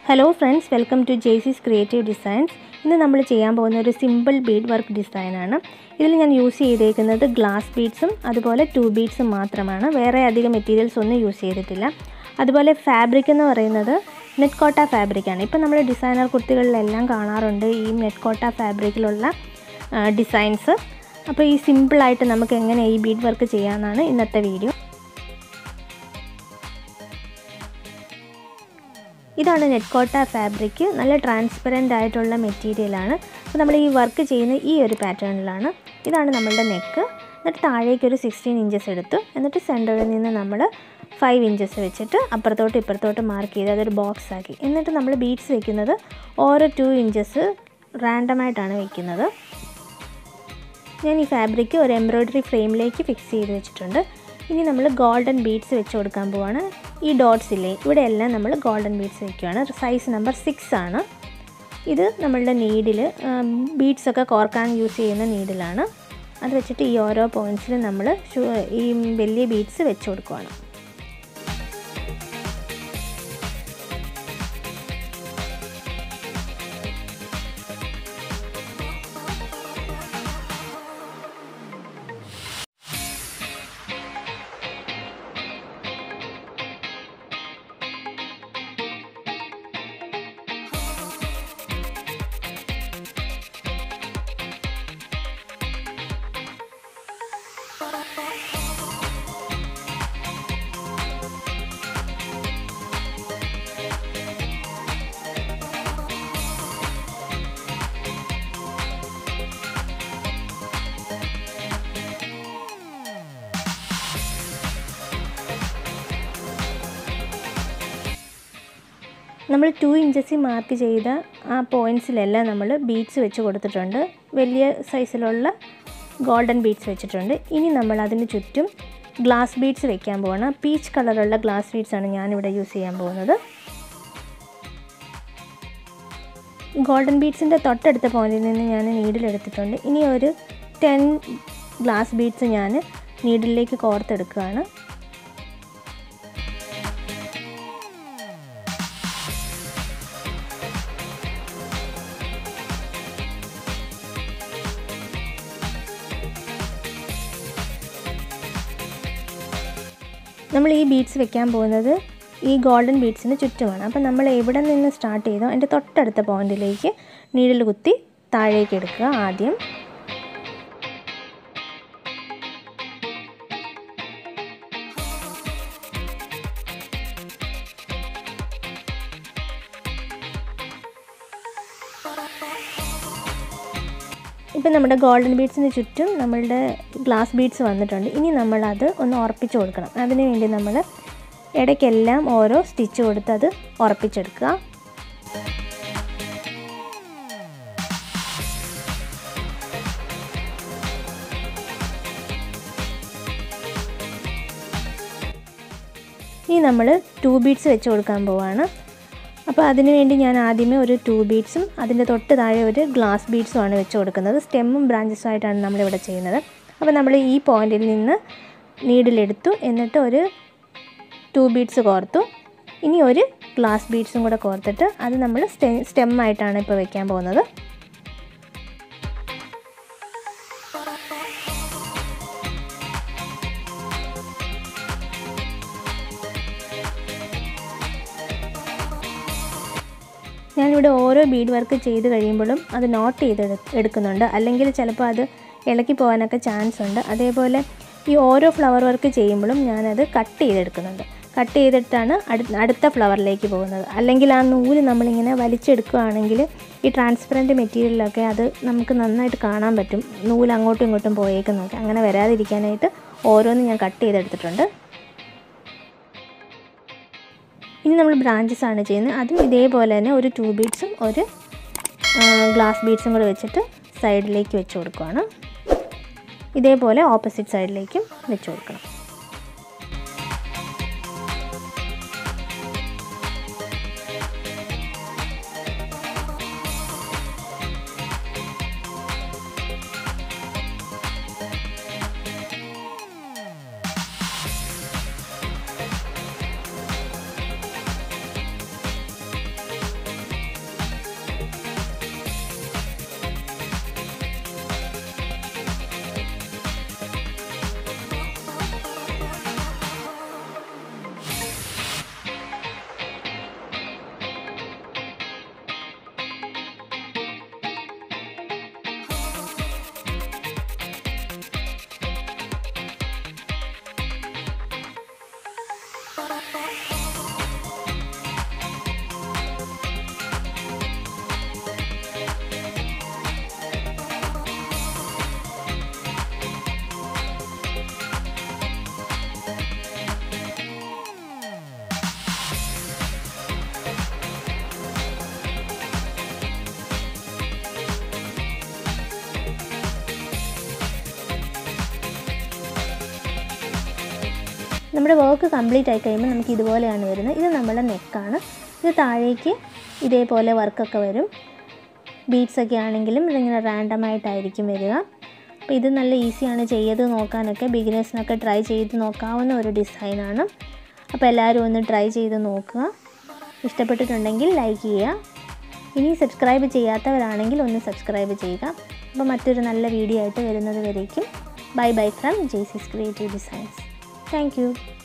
hello friends welcome to Jaycees creative designs ഇന്ന് നമ്മൾ ചെയ്യാൻ പോകുന്ന ഒരു സിമ്പിൾ ബീഡ് വർക്ക് ഡിസൈനാണ് ഇതിൽ ഞാൻ യൂസ് ചെയ്തേക്കുന്നത് ഗ്ലാസ് ബീഡ്സും അതുപോലെ ടു ബീഡ്സും മാത്രമാണ് വേറെ അധികം മെറ്റീരിയൽസ് ഒന്നും യൂസ് ചെയ്തിട്ടില്ല അതുപോലെ ഫാബ്രിക് എന്ന് പറയുന്നത് നെറ്റ് കോട്ട ഫാബ്രിക്കാണ് ഇപ്പം നമ്മൾ ഡിസൈനർ കുർത്തികളിലെല്ലാം കാണാറുണ്ട് ഈ നെറ്റ് കോട്ട ഫാബ്രിക്കിലുള്ള ഡിസൈൻസ് അപ്പോൾ ഈ സിമ്പിളായിട്ട് നമുക്ക് എങ്ങനെ ഈ ബീഡ് വർക്ക് ചെയ്യാമെന്നാണ് ഇന്നത്തെ വീഡിയോ ഇതാണ് നെറ്റ് കോട്ട ഫാബ്രിക് നല്ല ട്രാൻസ്പെറൻ്റ് ആയിട്ടുള്ള മെറ്റീരിയലാണ് അപ്പോൾ നമ്മൾ ഈ വർക്ക് ചെയ്യുന്ന ഈ ഒരു പാറ്റേണിലാണ് ഇതാണ് നമ്മളുടെ നെക്ക് എന്നിട്ട് താഴേക്ക് ഒരു സിക്സ്റ്റീൻ ഇഞ്ചസ് എടുത്തു എന്നിട്ട് സെൻറ്ററിൽ നിന്ന് നമ്മൾ ഫൈവ് ഇഞ്ചസ് വെച്ചിട്ട് അപ്പുറത്തോട്ട് ഇപ്പുറത്തോട്ട് മാർക്ക് ചെയ്ത് അതൊരു ബോക്സ് ആക്കി എന്നിട്ട് നമ്മൾ ബീഡ്സ് വെക്കുന്നത് ഓരോ ടു ഇഞ്ചസ് റാൻഡമായിട്ടാണ് വെക്കുന്നത് ഞാൻ ഈ ഫാബ്രിക് ഒരു എംബ്രോയ്ഡറി ഫ്രെയിമിലേക്ക് ഫിക്സ് ചെയ്ത് വെച്ചിട്ടുണ്ട് ഇനി നമ്മൾ ഗോൾഡൻ ബീഡ്സ് വെച്ച് കൊടുക്കാൻ പോവാണ് ഈ ഡോട്ട്സ് ഇല്ലേ ഇവിടെ എല്ലാം നമ്മൾ ഗോൾഡൻ ബീഡ്സ് വെക്കുകയാണ് സൈസ് നമ്പർ സിക്സ് ആണ് ഇത് നമ്മളുടെ നീഡിൽ ബീഡ്സൊക്കെ കോർക്കാൻ യൂസ് ചെയ്യുന്ന നീഡിലാണ് അത് വെച്ചിട്ട് ഈ ഓരോ പോയിൻറ്റ്സിലും നമ്മൾ ഈ വലിയ ബീഡ്സ് വെച്ച് കൊടുക്കുകയാണ് നമ്മൾ ടു ഇഞ്ചസിൽ മാർക്ക് ചെയ്ത ആ പോയിൻറ്റ്സിലെല്ലാം നമ്മൾ ബീഡ്സ് വെച്ച് കൊടുത്തിട്ടുണ്ട് വലിയ സൈസിലുള്ള ഗോൾഡൻ ബീഡ്സ് വെച്ചിട്ടുണ്ട് ഇനി നമ്മൾ അതിന് ചുറ്റും ഗ്ലാസ് ബീഡ്സ് വെക്കാൻ പോവാണ് പീച്ച് കളറുള്ള ഗ്ലാസ് ബീഡ്സാണ് ഞാനിവിടെ യൂസ് ചെയ്യാൻ പോകുന്നത് ഗോൾഡൻ ബീഡ്സിൻ്റെ തൊട്ടടുത്ത പോയിന്റിൽ നിന്ന് ഞാൻ നീഡിലെടുത്തിട്ടുണ്ട് ഇനി ഒരു ടെൻ ഗ്ലാസ് ബീഡ്സ് ഞാൻ നീഡിലേക്ക് കോർത്തെടുക്കുകയാണ് നമ്മൾ ഈ ബീഡ്സ് വെക്കാൻ പോകുന്നത് ഈ ഗോൾഡൻ ബീഡ്സിന് ചുറ്റുമാണ് അപ്പം നമ്മൾ എവിടെ നിന്ന് സ്റ്റാർട്ട് ചെയ്തോ അതിൻ്റെ തൊട്ടടുത്ത പോയിന്റിലേക്ക് നീഡിൽ കുത്തി താഴേക്ക് എടുക്കുക ആദ്യം ഇപ്പം നമ്മുടെ ഗോൾഡൻ ബീഡ്സിന് ചുറ്റും നമ്മളുടെ ഗ്ലാസ് ബീഡ്സ് വന്നിട്ടുണ്ട് ഇനി നമ്മളത് ഒന്ന് ഉറപ്പിച്ച് കൊടുക്കണം അതിന് വേണ്ടി നമ്മൾ ഇടയ്ക്കെല്ലാം ഓരോ സ്റ്റിച്ച് കൊടുത്ത് അത് ഉറപ്പിച്ചെടുക്കുക ഇനി നമ്മൾ ടു ബീഡ്സ് വെച്ച് കൊടുക്കാൻ പോവാണ് അപ്പോൾ അതിന് വേണ്ടി ഞാൻ ആദ്യമേ ഒരു ടു ബീഡ്സും അതിൻ്റെ തൊട്ട് താഴെ ഒരു ഗ്ലാസ് ബീഡ്സും ആണ് വെച്ച് കൊടുക്കുന്നത് സ്റ്റെമ്മും ബ്രാഞ്ചസും ആയിട്ടാണ് നമ്മളിവിടെ ചെയ്യുന്നത് അപ്പോൾ നമ്മൾ ഈ പോയിന്റിൽ നിന്ന് നീഡിലെടുത്തു എന്നിട്ട് ഒരു ടു ബീഡ്സ് കോർത്തു ഇനി ഒരു ഗ്ലാസ് ബീഡ്സും കൂടെ കോർത്തിട്ട് അത് നമ്മൾ സ്റ്റെ സ്റ്റെമ്മായിട്ടാണ് ഇപ്പോൾ വെക്കാൻ പോകുന്നത് ഞാനിവിടെ ഓരോ ബീഡ് വർക്ക് ചെയ്ത് കഴിയുമ്പോഴും അത് നോട്ട് ചെയ്ത് എടുക്കുന്നുണ്ട് അല്ലെങ്കിൽ ചിലപ്പോൾ അത് ഇളക്കി പോകാനൊക്കെ ചാൻസ് ഉണ്ട് അതേപോലെ ഈ ഓരോ ഫ്ലവർ വർക്ക് ചെയ്യുമ്പോഴും ഞാനത് കട്ട് ചെയ്തെടുക്കുന്നുണ്ട് കട്ട് ചെയ്തിട്ടാണ് അടുത്ത ഫ്ലവറിലേക്ക് പോകുന്നത് അല്ലെങ്കിൽ ആ നൂല് നമ്മളിങ്ങനെ വലിച്ചെടുക്കുകയാണെങ്കിൽ ഈ ട്രാൻസ്പെറൻറ്റ് മെറ്റീരിയലൊക്കെ അത് നമുക്ക് നന്നായിട്ട് കാണാൻ പറ്റും നൂല് അങ്ങോട്ടും ഇങ്ങോട്ടും പോയേക്കുന്നൊക്കെ അങ്ങനെ വരാതിരിക്കാനായിട്ട് ഓരോന്നും ഞാൻ കട്ട് ചെയ്തെടുത്തിട്ടുണ്ട് ഇനി നമ്മൾ ബ്രാഞ്ചസ് ആണ് ചെയ്യുന്നത് അതും ഇതേപോലെ തന്നെ ഒരു ടു ബീഡ്സും ഒരു ഗ്ലാസ് ബീഡ്സും കൂടെ വെച്ചിട്ട് സൈഡിലേക്ക് വെച്ച് കൊടുക്കുകയാണ് ഇതേപോലെ ഓപ്പോസിറ്റ് സൈഡിലേക്കും വെച്ച് കൊടുക്കണം നമ്മുടെ വർക്ക് കംപ്ലീറ്റ് ആയി കഴിയുമ്പോൾ നമുക്ക് ഇതുപോലെയാണ് വരുന്നത് ഇത് നമ്മുടെ നെക്കാണ് ഇത് താഴേക്ക് ഇതേപോലെ വർക്കൊക്കെ വരും ബീഡ്സ് ഒക്കെ ആണെങ്കിലും ഇതിങ്ങനെ റാൻഡം ആയിട്ടായിരിക്കും വരിക അപ്പോൾ ഇത് നല്ല ഈസിയാണ് ചെയ്ത് നോക്കാനൊക്കെ ബിഗിനേഴ്സിനൊക്കെ ട്രൈ ചെയ്ത് നോക്കാവുന്ന ഒരു ഡിസൈനാണ് അപ്പോൾ എല്ലാവരും ഒന്ന് ട്രൈ ചെയ്ത് നോക്കുക ഇഷ്ടപ്പെട്ടിട്ടുണ്ടെങ്കിൽ ലൈക്ക് ചെയ്യുക ഇനി സബ്സ്ക്രൈബ് ചെയ്യാത്തവരാണെങ്കിൽ ഒന്ന് സബ്സ്ക്രൈബ് ചെയ്യുക അപ്പോൾ മറ്റൊരു നല്ല വീഡിയോ ആയിട്ട് വരുന്നത് വരേക്കും bye bye from Jaycees creative designs thank U